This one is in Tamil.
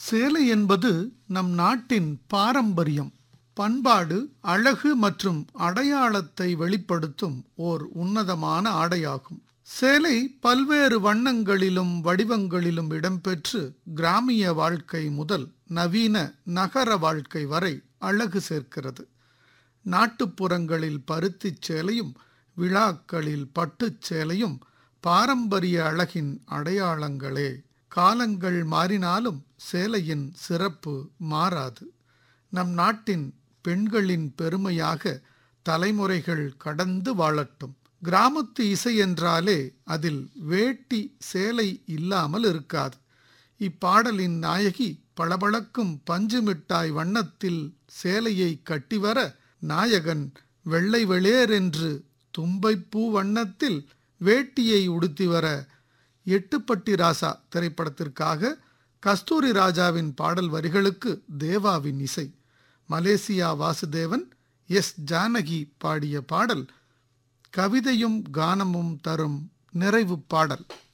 சேலை என்பது நம் நாட்டின் பாரம்பரியம் பண்பாடு அழகு மற்றும் அடையாளத்தை வெளிப்படுத்தும் ஓர் உன்னதமான ஆடையாகும் சேலை பல்வேறு வண்ணங்களிலும் வடிவங்களிலும் இடம்பெற்று கிராமிய வாழ்க்கை முதல் நவீன நகர வாழ்க்கை வரை அழகு சேர்க்கிறது நாட்டுப்புறங்களில் பருத்திச் சேலையும் விழாக்களில் பட்டுச் சேலையும் பாரம்பரிய அழகின் அடையாளங்களே காலங்கள் மாறினாலும் சேலையின் சிறப்பு மாறாது நம் நாட்டின் பெண்களின் பெருமையாக தலைமுறைகள் கடந்து வாழட்டும் கிராமத்து இசை என்றாலே அதில் வேட்டி சேலை இல்லாமல் இருக்காது இப்பாடலின் நாயகி பளபளக்கும் பஞ்சு மிட்டாய் வண்ணத்தில் சேலையை கட்டிவர நாயகன் வெள்ளை வெளியேர் என்று தும்பைப்பூ வண்ணத்தில் வேட்டியை உடுத்தி வர எட்டுப்பட்டி ராசா திரைப்படத்திற்காக கஸ்தூரி ராஜாவின் பாடல் வரிகளுக்கு தேவாவின் இசை மலேசியா வாசுதேவன் எஸ் ஜானகி பாடிய பாடல் கவிதையும் கானமும் தரும் நிறைவு பாடல்